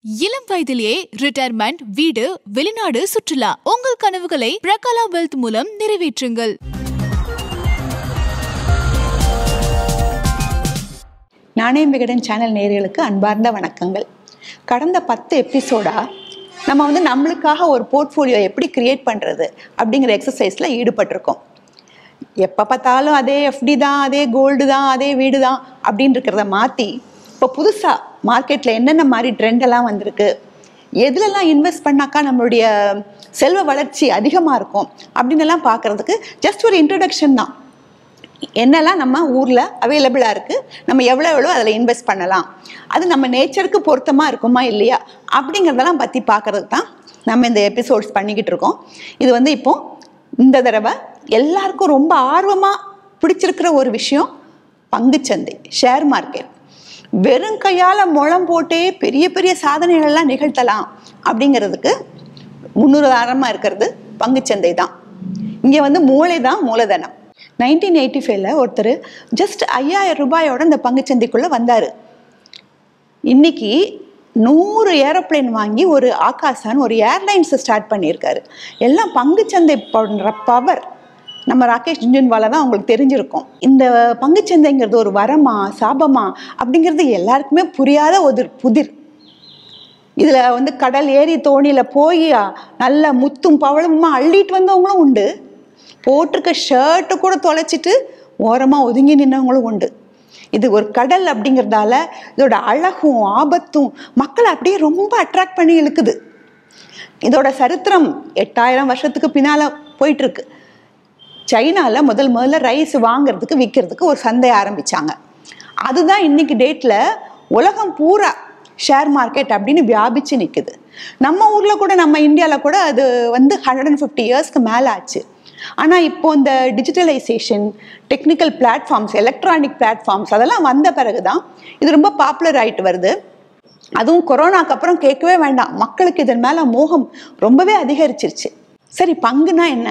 இளம் வயதிலேயே ரிட்டையர்மெண்ட் வீடு வெளிநாடு சுற்றுலா உங்கள் கனவுகளை பிரகலா வெல்த் மூலம் நிறைவேற்றுங்கள் நாணயம் விகடன் சேனல் நேயர்களுக்கு அன்பார்ந்த வணக்கங்கள் கடந்த பத்து எபிசோடா நம்ம வந்து நம்மளுக்காக ஒரு போர்ட்ஃபோலியோ எப்படி கிரியேட் பண்ணுறது அப்படிங்கிற எக்ஸசைஸில் ஈடுபட்டிருக்கோம் எப்போ பார்த்தாலும் அதே எஃப்டி தான் அதே கோல்டு தான் அதே வீடு தான் அப்படின்னு இருக்கிறத மாற்றி இப்போ புதுசாக மார்க்கெட்டில் என்னென்ன மாதிரி ட்ரெண்ட் எல்லாம் வந்திருக்கு எதுலெல்லாம் இன்வெஸ்ட் பண்ணாக்கா நம்மளுடைய செல்வ வளர்ச்சி அதிகமாக இருக்கும் அப்படின்னு எல்லாம் பார்க்குறதுக்கு ஜஸ்ட் ஒரு இன்ட்ரடக்ஷன் தான் என்னெல்லாம் நம்ம ஊரில் அவைலபிளாக இருக்குது நம்ம எவ்வளோ எவ்வளோ அதில் இன்வெஸ்ட் பண்ணலாம் அது நம்ம நேச்சருக்கு பொருத்தமாக இருக்குமா இல்லையா அப்படிங்கிறதெல்லாம் பற்றி பார்க்கறதுக்கு தான் நம்ம இந்த எபிசோட்ஸ் பண்ணிக்கிட்டு இருக்கோம் இது வந்து இப்போ இந்த தடவை எல்லாருக்கும் ரொம்ப ஆர்வமாக பிடிச்சிருக்கிற ஒரு விஷயம் பங்குச்சந்தை ஷேர் மார்க்கெட் வெறும் கையால் முழம் போட்டே பெரிய பெரிய சாதனைகள்லாம் நிகழ்த்தலாம் அப்படிங்கிறதுக்கு முன்னுதாரணமாக இருக்கிறது பங்குச்சந்தை தான் இங்கே வந்து மூளை தான் மூலதனம் நைன்டீன் எயிட்டி ஃபைவ்ல ஒருத்தர் ஜஸ்ட் ஐயாயிரம் ரூபாயோட இந்த பங்குச்சந்தைக்குள்ளே வந்தார் இன்னைக்கு நூறு ஏரோப்ளேன் வாங்கி ஒரு ஆகாசான் ஒரு ஏர்லைன்ஸை ஸ்டார்ட் பண்ணியிருக்காரு எல்லாம் பங்குச்சந்தை பண்ணுற பவர் நம்ம ராகேஷ் ஜுன்ஜுன்வாலா தான் உங்களுக்கு தெரிஞ்சிருக்கும் இந்த பங்குச்சந்தைங்கிறது ஒரு வரமா சாபமா அப்படிங்கிறது எல்லாருக்குமே புரியாத ஒரு புதிர் இதில் வந்து கடல் ஏரி தோணியில் போய் நல்ல முத்தும் பவளமுமா அள்ளிட்டு வந்தவங்களும் உண்டு போட்டிருக்க ஷர்ட்டு கூட தொலைச்சிட்டு ஓரமாக ஒதுங்கி நின்றவங்களும் உண்டு இது ஒரு கடல் அப்படிங்கிறதால இதோட அழகும் ஆபத்தும் மக்களை அப்படியே ரொம்ப அட்ராக்ட் பண்ணி இழுக்குது இதோட சரித்திரம் எட்டாயிரம் வருஷத்துக்கு பின்னால் போயிட்டுருக்கு சைனாவில் முதல் முதல்ல ரைஸ் வாங்குறதுக்கு விற்கிறதுக்கு ஒரு சந்தை ஆரம்பித்தாங்க அதுதான் இன்னைக்கு டேட்டில் உலகம் பூரா ஷேர் மார்க்கெட் அப்படின்னு வியாபிச்சு நிற்குது நம்ம ஊரில் கூட நம்ம இந்தியாவில் கூட அது வந்து ஹண்ட்ரட் அண்ட் ஃபிஃப்டி இயர்ஸ்க்கு மேலே ஆச்சு ஆனால் இப்போ இந்த digitalization technical platforms electronic platforms அதெல்லாம் வந்த பிறகு தான் இது ரொம்ப பாப்புலர் ஆகிட்டு வருது அதுவும் கொரோனாக்கு அப்புறம் கேட்கவே வேண்டாம் மக்களுக்கு இதன் மேலே மோகம் ரொம்பவே அதிகரிச்சிருச்சு சரி பங்குனா என்ன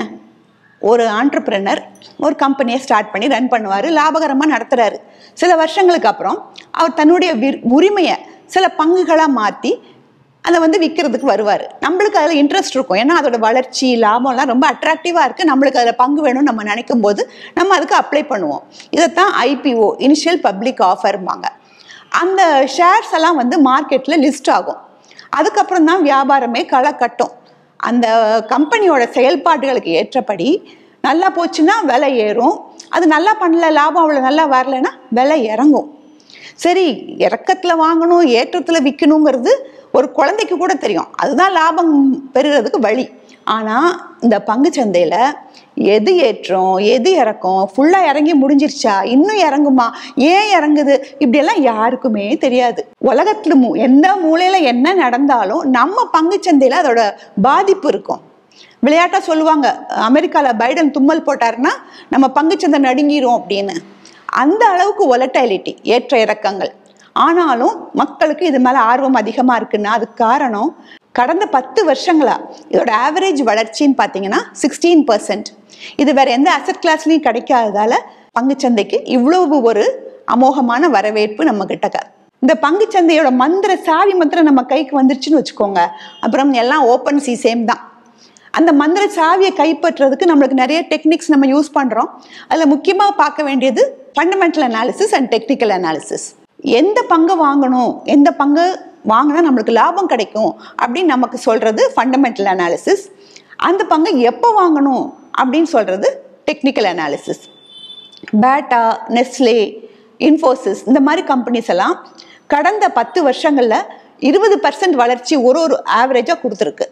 ஒரு ஆண்டர்பிரனர் ஒரு கம்பெனியை ஸ்டார்ட் பண்ணி ரன் பண்ணுவார் லாபகரமாக நடத்துகிறாரு சில வருஷங்களுக்கு அப்புறம் அவர் தன்னுடைய விர் உரிமையை சில பங்குகளாக மாற்றி அதை வந்து விற்கிறதுக்கு வருவார் நம்மளுக்கு அதில் இன்ட்ரெஸ்ட் இருக்கும் ஏன்னா அதோட வளர்ச்சி லாபம்லாம் ரொம்ப அட்ராக்டிவாக இருக்குது நம்மளுக்கு அதில் பங்கு வேணும்னு நம்ம நினைக்கும் போது நம்ம அதுக்கு அப்ளை பண்ணுவோம் இதைத்தான் ஐபிஓ இனிஷியல் பப்ளிக் ஆஃபர்பாங்க அந்த ஷேர்ஸ் எல்லாம் வந்து மார்க்கெட்டில் லிஸ்ட் ஆகும் அதுக்கப்புறம் தான் வியாபாரமே களை கட்டும் அந்த கம்பெனியோட செயல்பாடுகளுக்கு ஏற்றபடி நல்லா போச்சுன்னா விலை ஏறும் அது நல்லா பண்ணல லாபம் அவ்வளோ நல்லா வரலைன்னா விலை இறங்கும் சரி இறக்கத்தில் வாங்கணும் ஏற்றத்தில் விற்கணுங்கிறது ஒரு குழந்தைக்கு கூட தெரியும் அதுதான் லாபம் பெறுறதுக்கு வழி ஆனால் இந்த பங்கு சந்தையில் எது ஏற்றம் எது இறக்கும் ஃபுல்லாக இறங்கி முடிஞ்சிருச்சா இன்னும் இறங்குமா ஏன் இறங்குது இப்படியெல்லாம் யாருக்குமே தெரியாது உலகத்தில் மூ எந்த மூலையில் என்ன நடந்தாலும் நம்ம பங்கு சந்தையில் அதோட பாதிப்பு இருக்கும் விளையாட்டாக சொல்லுவாங்க அமெரிக்காவில் பைடன் தும்மல் போட்டாருன்னா நம்ம பங்குச்சந்தை நடுங்கிரும் அப்படின்னு அந்த அளவுக்கு ஒலட்டைலிட்டி ஏற்ற இறக்கங்கள் ஆனாலும் மக்களுக்கு இது மேலே ஆர்வம் அதிகமாக இருக்குன்னா அதுக்கு காரணம் கடந்த பத்து வருஷங்களா இதோட ஆவரேஜ் வளர்ச்சின்னு பார்த்தீங்கன்னா சிக்ஸ்டீன் பர்சன்ட் இது வேற எந்த அசட் கிளாஸ்லையும் கிடைக்காததால பங்குச்சந்தைக்கு இவ்வளவு ஒரு அமோகமான வரவேற்பு நம்ம கிட்ட இந்த பங்குச்சந்தையோட மந்திர சாவி மந்திரம் நம்ம கைக்கு வந்துருச்சுன்னு வச்சுக்கோங்க அப்புறம் எல்லாம் ஓப்பன் சி சேம் தான் அந்த மந்திர சாவியை கைப்பற்றுறதுக்கு நம்மளுக்கு நிறைய டெக்னிக்ஸ் நம்ம யூஸ் பண்ணுறோம் அதில் முக்கியமாக பார்க்க வேண்டியது fundamental analysis and technical analysis எந்த பங்கு வாங்கணும் எந்த பங்கு வாங்கினா நம்மளுக்கு லாபம் கிடைக்கும் அப்படின்னு நமக்கு சொல்கிறது ஃபண்டமெண்டல் அனாலிசிஸ் அந்த பங்கை எப்போ வாங்கணும் அப்படின்னு சொல்கிறது technical analysis Bata Nestle Infosys இந்த மாதிரி கம்பெனிஸ் எல்லாம் கடந்த பத்து வருஷங்களில் இருபது பர்சன்ட் வளர்ச்சி ஒரு ஒரு ஆவரேஜாக கொடுத்துருக்கு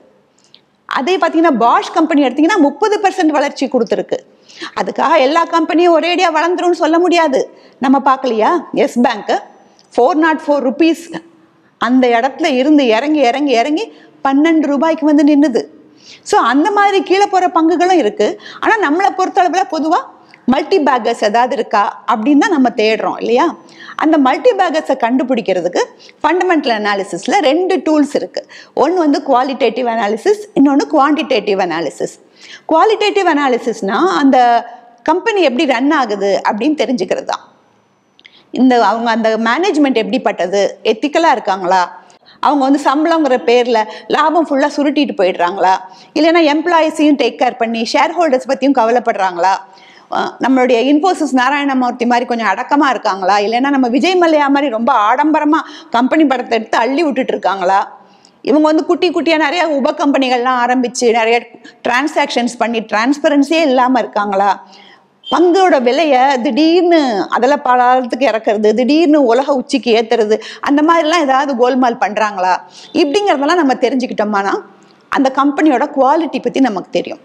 அதே பார்த்தீங்கன்னா பாஷ் கம்பெனி எடுத்தீங்கன்னா முப்பது பர்சன்ட் வளர்ச்சி கொடுத்துருக்கு அதுக்காக எல்லா கம்பெனியும் ஒரேடியாக வளர்ந்துரும்னு சொல்ல முடியாது நம்ம பார்க்கலையா எஸ் பேங்க்கு ஃபோர் நாட் ஃபோர் ருபீஸ் அந்த இடத்துல இருந்து இறங்கி இறங்கி இறங்கி பன்னெண்டு ரூபாய்க்கு வந்து நின்றுது ஸோ அந்த மாதிரி கீழே போகிற பங்குகளும் இருக்குது ஆனால் நம்மளை பொறுத்தளவில் பொதுவாக மல்டி பேக்கர்ஸ் ஏதாவது இருக்கா அப்படின்னு தான் நம்ம தேடுறோம் இல்லையா அந்த மல்டி பேக்கர்ஸை கண்டுபிடிக்கிறதுக்கு ஃபண்டமெண்டல் அனாலிசிஸில் ரெண்டு டூல்ஸ் இருக்குது ஒன்று வந்து குவாலிட்டேட்டிவ் அனாலிசிஸ் இன்னொன்று குவான்டிடேட்டிவ் அனாலிசிஸ் குவாலிட்டேட்டிவ் அனாலிசிஸ்னால் அந்த கம்பெனி எப்படி ரன் ஆகுது அப்படின்னு தெரிஞ்சுக்கிறது தான் இந்த அவங்க அந்த மேனேஜ்மெண்ட் எப்படிப்பட்டது எத்திக்கலாக இருக்காங்களா அவங்க வந்து சம்பளங்கிற பேரில் லாபம் ஃபுல்லாக சுருட்டிட்டு போயிடுறாங்களா இல்லைன்னா எம்ப்ளாயிஸையும் டேக் கேர் பண்ணி ஷேர் ஹோல்டர்ஸ் பற்றியும் கவலைப்படுறாங்களா அஹ் நம்மளுடைய இன்ஃபோசிஸ் நாராயணமூர்த்தி மாதிரி கொஞ்சம் அடக்கமாக இருக்காங்களா இல்லைன்னா நம்ம விஜய் மல்லையா மாதிரி ரொம்ப ஆடம்பரமாக கம்பெனி படத்தை எடுத்து அள்ளி விட்டுட்டு இருக்காங்களா இவங்க வந்து குட்டி குட்டியாக நிறைய உப கம்பெனிகள்லாம் ஆரம்பித்து நிறைய டிரான்சாக்ஷன்ஸ் பண்ணி டிரான்ஸ்பரன்சியே இல்லாமல் இருக்காங்களா பங்கோட விலையை திடீர்னு அதில் பாலாளத்துக்கு இறக்குறது திடீர்னு உலக உச்சிக்கு ஏற்றுறது அந்த மாதிரிலாம் ஏதாவது கோல்மால் பண்ணுறாங்களா இப்படிங்கிறதெல்லாம் நம்ம தெரிஞ்சுக்கிட்டோம்னா அந்த கம்பெனியோட குவாலிட்டி பற்றி நமக்கு தெரியும்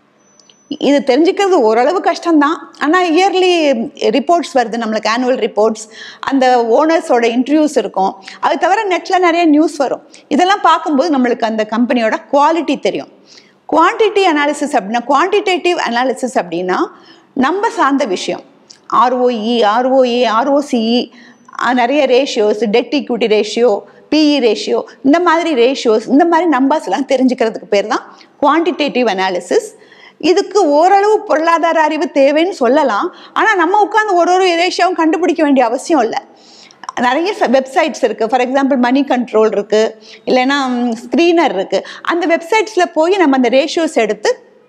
இது தெரிஞ்சுக்கிறது ஓரளவு கஷ்டம்தான் ஆனால் இயர்லி ரிப்போர்ட்ஸ் வருது நம்மளுக்கு ஆனுவல் ரிப்போர்ட்ஸ் அந்த ஓனர்ஸோட இன்டர்வியூஸ் இருக்கும் அது தவிர நெட்டில் நிறைய நியூஸ் வரும் இதெல்லாம் பார்க்கும்போது நம்மளுக்கு அந்த கம்பெனியோட குவாலிட்டி தெரியும் குவான்டிட்டி அனாலிசிஸ் அப்படின்னா குவான்டிடேட்டிவ் அனாலிசிஸ் அப்படின்னா நம்ம சார்ந்த விஷயம் ஆர்ஓஇ ஆர்ஓஏ ஆர்ஓசிஇ நிறைய ratios debt equity ratio PE ratio இந்த மாதிரி ரேஷியோஸ் இந்த மாதிரி நம்பர்ஸ்லாம் தெரிஞ்சுக்கிறதுக்கு பேர் தான் குவான்டிடேட்டிவ் அனாலிசிஸ் இதுக்கு ஓரளவு பொருளாதார அறிவு தேவைன்னு சொல்லலாம் ஆனால் நம்ம உட்காந்து ஒரு ஒரு ரேஷியோவும் கண்டுபிடிக்க வேண்டிய அவசியம் இல்லை நிறைய வெப்சைட்ஸ் இருக்குது ஃபார் எக்ஸாம்பிள் மணி கண்ட்ரோல் இருக்குது இல்லைன்னா ஸ்க்ரீனர் இருக்குது அந்த வெப்சைட்ஸில் போய் நம்ம அந்த ரேஷியோஸ் எடுத்து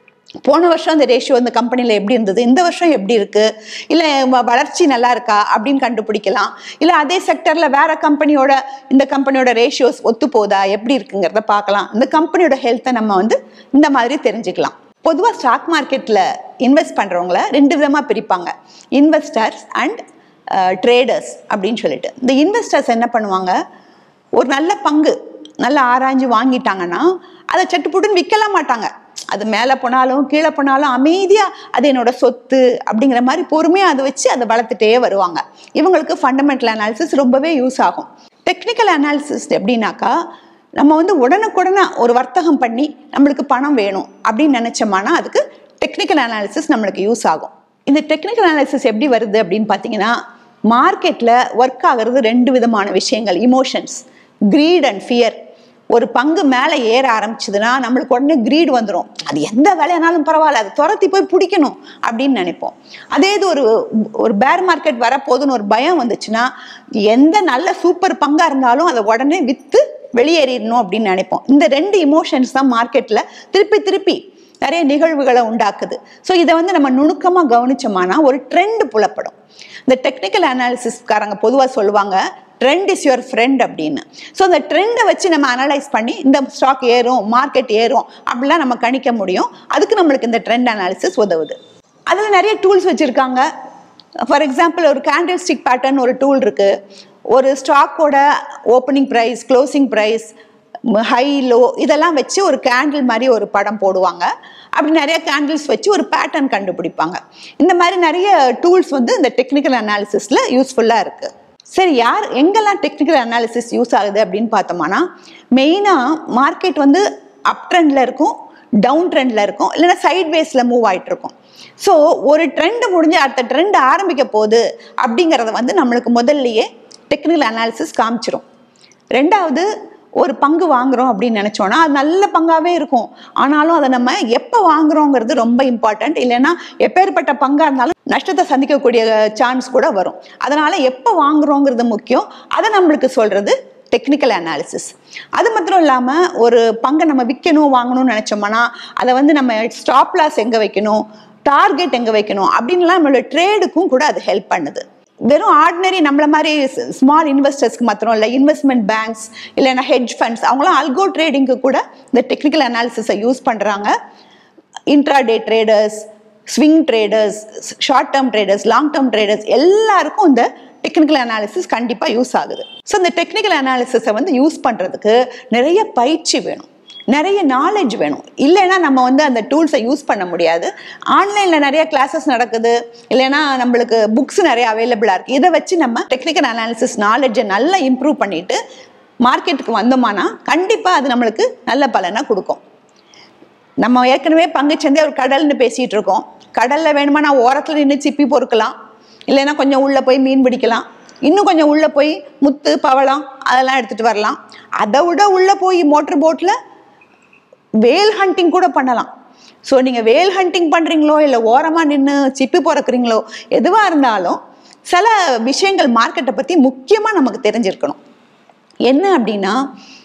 போன வருஷம் அந்த ரேஷியோ அந்த கம்பெனியில் எப்படி இருந்தது இந்த வருஷம் எப்படி இருக்குது இல்லை வளர்ச்சி நல்லா இருக்கா அப்படின்னு கண்டுபிடிக்கலாம் இல்லை அதே செக்டரில் வேற கம்பெனியோட இந்த கம்பெனியோட ரேஷியோஸ் ஒத்து போதா எப்படி இருக்குங்கிறத பார்க்கலாம் இந்த கம்பெனியோட ஹெல்த்தை நம்ம வந்து இந்த மாதிரி தெரிஞ்சுக்கலாம் பொதுவாக ஸ்டாக் மார்க்கெட்டில் இன்வெஸ்ட் பண்ணுறவங்கள ரெண்டு விதமாக பிரிப்பாங்க இன்வெஸ்டர்ஸ் அண்ட் ட்ரேடர்ஸ் அப்படின்னு சொல்லிட்டு இந்த இன்வெஸ்டர்ஸ் என்ன பண்ணுவாங்க ஒரு நல்ல பங்கு நல்லா ஆராய்ஞ்சு வாங்கிட்டாங்கன்னா அதை சட்டுப்புட்டுன்னு விற்கலாம் மாட்டாங்க அது மேலே போனாலும் கீழே போனாலும் அமைதியாக அது என்னோட சொத்து அப்படிங்கிற மாதிரி பொறுமையாக அதை வச்சு அதை வளர்த்துட்டே வருவாங்க இவங்களுக்கு ஃபண்டமெண்டல் அனாலிசிஸ் ரொம்பவே யூஸ் ஆகும் டெக்னிக்கல் அனாலிசிஸ் எப்படின்னாக்கா நம்ம வந்து உடனுக்குடனே ஒரு வர்த்தகம் பண்ணி நம்மளுக்கு பணம் வேணும் அப்படின்னு நினச்சோம்னா அதுக்கு டெக்னிக்கல் அனாலிசிஸ் நம்மளுக்கு யூஸ் ஆகும் இந்த டெக்னிக்கல் அனாலிசிஸ் எப்படி வருது அப்படின்னு பார்த்தீங்கன்னா மார்க்கெட்டில் ஒர்க் ஆகிறது ரெண்டு விதமான விஷயங்கள் இமோஷன்ஸ் greed அண்ட் ஃபியர் ஒரு பங்கு மேலே ஏற ஆரம்பிச்சதுன்னா நம்மளுக்கு உடனே greed வந்துடும் அது எந்த வேலையானாலும் பரவாயில்ல அது துரத்தி போய் பிடிக்கணும் அப்படின்னு நினைப்போம் அதே இது ஒரு ஒரு பேர் மார்க்கெட் வரப்போகுதுன்னு ஒரு பயம் வந்துச்சுன்னா எந்த நல்ல சூப்பர் பங்காக இருந்தாலும் அதை உடனே விற்று வெளியேறிடணும் அப்படின்னு நினைப்போம் இந்த ரெண்டு இமோஷன்ஸ் தான் மார்க்கெட்டில் திருப்பி திருப்பி நிறைய நிகழ்வுகளை உண்டாக்குது ஸோ இதை வந்து நம்ம நுணுக்கமாக கவனிச்சோம்னா ஒரு ட்ரெண்ட் புலப்படும் இந்த டெக்னிக்கல் அனாலிசிஸ்காரங்க பொதுவாக சொல்லுவாங்க ட்ரெண்ட் இஸ் யுவர் ஃப்ரெண்ட் அப்படின்னு ஸோ அந்த ட்ரெண்டை வச்சு நம்ம அனலைஸ் பண்ணி இந்த ஸ்டாக் ஏறும் மார்க்கெட் ஏறும் அப்படிலாம் நம்ம கணிக்க முடியும் அதுக்கு நம்மளுக்கு இந்த ட்ரெண்ட் அனாலிசிஸ் உதவுது அதில் நிறைய டூல்ஸ் வச்சுருக்காங்க ஃபார் எக்ஸாம்பிள் ஒரு கேண்டில் ஸ்டிக் பேட்டர்ன் ஒரு டூல் இருக்குது ஒரு ஸ்டாக்கோட opening price closing price high low இதெல்லாம் வச்சு ஒரு கேண்டில் மாதிரி ஒரு படம் போடுவாங்க அப்படி நிறைய கேண்டில்ஸ் வச்சு ஒரு பேட்டர்ன் கண்டுபிடிப்பாங்க இந்த மாதிரி நிறைய டூல்ஸ் வந்து இந்த டெக்னிக்கல் அனாலிசிஸில் யூஸ்ஃபுல்லாக இருக்குது சரி யார் எங்கெல்லாம் டெக்னிக்கல் அனாலிசிஸ் யூஸ் ஆகுது அப்படின்னு பார்த்தோம்னா மெயினாக மார்க்கெட் வந்து அப் ட்ரெண்டில் இருக்கும் டவுன் ட்ரெண்டில் இருக்கும் இல்லைன்னா சைட் வேஸில் மூவ் ஆகிட்டு இருக்கும் ஸோ ஒரு ட்ரெண்டு முடிஞ்சு அடுத்த ட்ரெண்ட் ஆரம்பிக்க போகுது அப்படிங்கிறத வந்து நம்மளுக்கு முதல்லையே டெக்னிக்கல் அனாலிசிஸ் காமிச்சிரும் ரெண்டாவது ஒரு பங்கு வாங்குறோம் அப்படின்னு நினச்சோன்னா அது நல்ல பங்காகவே இருக்கும் ஆனாலும் அதை நம்ம எப்போ வாங்குறோங்கிறது ரொம்ப இம்பார்ட்டண்ட் இல்லைன்னா எப்பேற்பட்ட பங்காக இருந்தாலும் நஷ்டத்தை சந்திக்கக்கூடிய சான்ஸ் கூட வரும் அதனால் எப்போ வாங்குறோங்கிறது முக்கியம் அதை நம்மளுக்கு சொல்கிறது டெக்னிக்கல் அனாலிசிஸ் அது மாத்திரம் இல்லாமல் ஒரு பங்கை நம்ம விற்கணும் வாங்கணும்னு நினச்சோம்னா அதை வந்து நம்ம ஸ்டாப் லாஸ் எங்கே வைக்கணும் டார்கெட் எங்கே வைக்கணும் அப்படின்லாம் நம்மளோட ட்ரேடுக்கும் கூட அது ஹெல்ப் பண்ணுது வெறும் ஆர்டினரி நம்மள மாதிரி ஸ்மால் இன்வெஸ்டர்ஸ்க்கு மாத்திரம் இல்லை இன்வெஸ்ட்மெண்ட் பேங்க்ஸ் இல்லைன்னா ஹெட்ஜ் ஃபண்ட்ஸ் அவங்களாம் அல்கோ ட்ரேடிங்க்கு கூட இந்த டெக்னிக்கல் அனாலிசிஸை யூஸ் பண்ணுறாங்க intraday traders swing traders short term traders long term traders எல்லாருக்கும் இந்த டெக்னிக்கல் அனாலிசிஸ் கண்டிப்பாக யூஸ் ஆகுது ஸோ இந்த டெக்னிக்கல் அனாலிசிஸை வந்து யூஸ் பண்ணுறதுக்கு நிறைய பயிற்சி வேணும் நிறைய நாலேஜ் வேணும் இல்லைன்னா நம்ம வந்து அந்த டூல்ஸை யூஸ் பண்ண முடியாது ஆன்லைனில் நிறைய கிளாஸஸ் நடக்குது இல்லைன்னா நம்மளுக்கு புக்ஸ் நிறைய அவைலபிளாக இருக்குது இதை வச்சு நம்ம டெக்னிக்கல் அனாலிசிஸ் நாலேஜை நல்லா இம்ப்ரூவ் பண்ணிட்டு மார்க்கெட்டுக்கு வந்தோமானா கண்டிப்பாக அது நம்மளுக்கு நல்ல பலனை கொடுக்கும் நம்ம ஏற்கனவே பங்குச்சந்தை ஒரு கடல்னு பேசிகிட்டு இருக்கோம் கடலில் வேணுமா நான் ஓரத்தில் நின்று சிப்பி பொறுக்கலாம் இல்லைன்னா கொஞ்சம் உள்ளே போய் மீன் பிடிக்கலாம் இன்னும் கொஞ்சம் உள்ளே போய் முத்து பவளம் அதெல்லாம் எடுத்துகிட்டு வரலாம் அதை விட உள்ளே போய் மோட்டர் போட்டில் வேல் ஹண்டிங் கூட பண்ணலாம் ஸோ நீங்கள் வேல் ஹண்டிங் பண்ணுறீங்களோ இல்லை ஓரமாக நின்று சிப்பி பிறக்குறீங்களோ எதுவாக இருந்தாலும் சில விஷயங்கள் மார்க்கெட்டை பற்றி முக்கியமாக நமக்கு தெரிஞ்சிருக்கணும் என்ன அப்படின்னா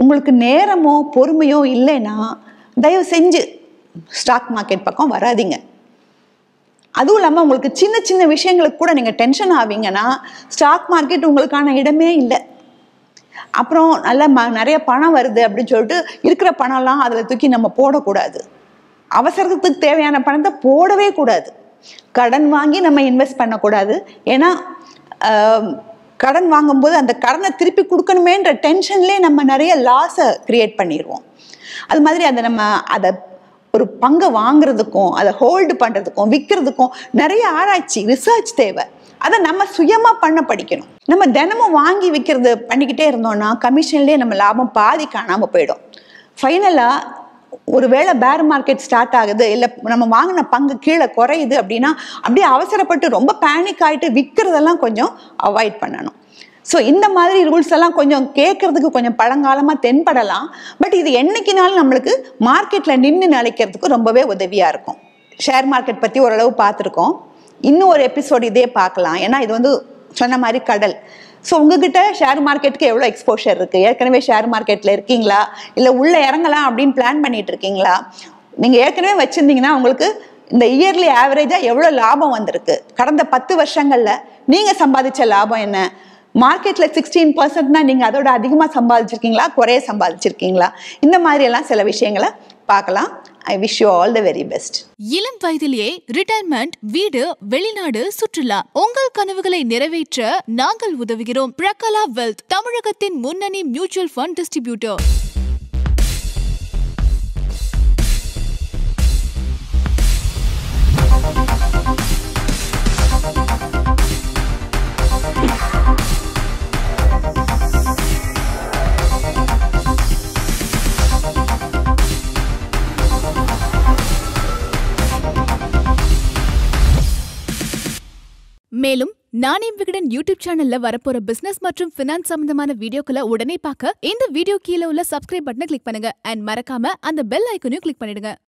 உங்களுக்கு நேரமோ பொறுமையோ இல்லைன்னா தயவு செஞ்சு ஸ்டாக் மார்க்கெட் பக்கம் வராதீங்க அதுவும் இல்லாமல் உங்களுக்கு சின்ன சின்ன விஷயங்களுக்கு கூட நீங்கள் டென்ஷன் ஆவீங்கன்னா ஸ்டாக் மார்க்கெட் உங்களுக்கான இடமே இல்லை அப்புறம் நல்ல ம நிறைய பணம் வருது அப்படின்னு சொல்லிட்டு இருக்கிற பணம்லாம் அதில் தூக்கி நம்ம போடக்கூடாது அவசரத்துக்கு தேவையான பணத்தை போடவே கூடாது கடன் வாங்கி நம்ம இன்வெஸ்ட் பண்ணக்கூடாது ஏன்னா ஆம், கடன் வாங்கும்போது அந்த கடனை திருப்பி கொடுக்கணுமேன்ற டென்ஷன்லேயே நம்ம நிறைய லாஸை கிரியேட் பண்ணிடுவோம் அது மாதிரி அதை நம்ம அதை ஒரு பங்கை வாங்குறதுக்கும் அதை ஹோல்டு பண்ணுறதுக்கும் விற்கிறதுக்கும் நிறைய ஆராய்ச்சி ரிசர்ச் தேவை அதை நம்ம சுயமாக பண்ண படிக்கணும் நம்ம தினமும் வாங்கி விற்கிறது பண்ணிக்கிட்டே இருந்தோம்னா கமிஷன்லேயே நம்ம லாபம் பாதி காணாமல் போயிடும் ஃபைனலாக ஒருவேளை பேர் மார்க்கெட் ஸ்டார்ட் ஆகுது இல்லை நம்ம வாங்கின பங்கு கீழே குறையுது அப்படின்னா அப்படியே அவசரப்பட்டு ரொம்ப பேனிக் ஆகிட்டு விற்கிறதெல்லாம் கொஞ்சம் அவாய்ட் பண்ணணும் ஸோ இந்த மாதிரி ரூல்ஸ் எல்லாம் கொஞ்சம் கேட்கறதுக்கு கொஞ்சம் பழங்காலமாக தென்படலாம் பட் இது என்னைக்குனாலும் நம்மளுக்கு மார்க்கெட்டில் நின்று நிலைக்கிறதுக்கு ரொம்பவே உதவியாக இருக்கும் ஷேர் மார்க்கெட் பற்றி ஓரளவு பார்த்துருக்கோம் இன்னும் ஒரு எபிசோடு இதே பார்க்கலாம் ஏன்னா இது வந்து சொன்ன மாதிரி கடல் ஸோ உங்ககிட்ட ஷேர் மார்க்கெட்டுக்கு எவ்வளோ எக்ஸ்போஷர் இருக்குது ஏற்கனவே ஷேர் மார்க்கெட்டில் இருக்கீங்களா இல்லை உள்ளே இறங்கலாம் அப்படின்னு பிளான் பண்ணிட்டு இருக்கீங்களா நீங்கள் ஏற்கனவே வச்சுருந்தீங்கன்னா உங்களுக்கு இந்த இயர்லி ஆவரேஜாக எவ்வளோ லாபம் வந்திருக்கு கடந்த பத்து வருஷங்களில் நீங்கள் சம்பாதிச்ச லாபம் என்ன மார்க்கெட்டில் சிக்ஸ்டீன் பர்சன்ட்னா நீங்கள் அதோட அதிகமாக சம்பாதிச்சிருக்கீங்களா குறைய சம்பாதிச்சிருக்கீங்களா இந்த மாதிரியெல்லாம் சில விஷயங்களை பார்க்கலாம் I wish you all the very best இளம் வயதிலேயே ரிட்டையர்மெண்ட் வீடு வெளிநாடு சுற்றுலா உங்கள் கனவுகளை நிறைவேற்ற நாங்கள் உதவுகிறோம் பிரகலா வெல்த் தமிழகத்தின் முன்னணி மியூச்சுவல் ஃபண்ட் டிஸ்ட்ரிபியூட்டர் மேலும் நானே விகடன் யூடியூப் சேனல்ல வரப்போற பிசினஸ் மற்றும் பினான்ஸ் சம்பந்தமான வீடியோக்களை உடனே பார்க்க இந்த வீடியோ கீழே உள்ள சப்ஸ்கிரைப் பட்டனை கிளிக் பண்ணுங்க அண்ட் மறக்காம அந்த பெல் ஐக்கனையும் கிளிக் பண்ணிடுங்க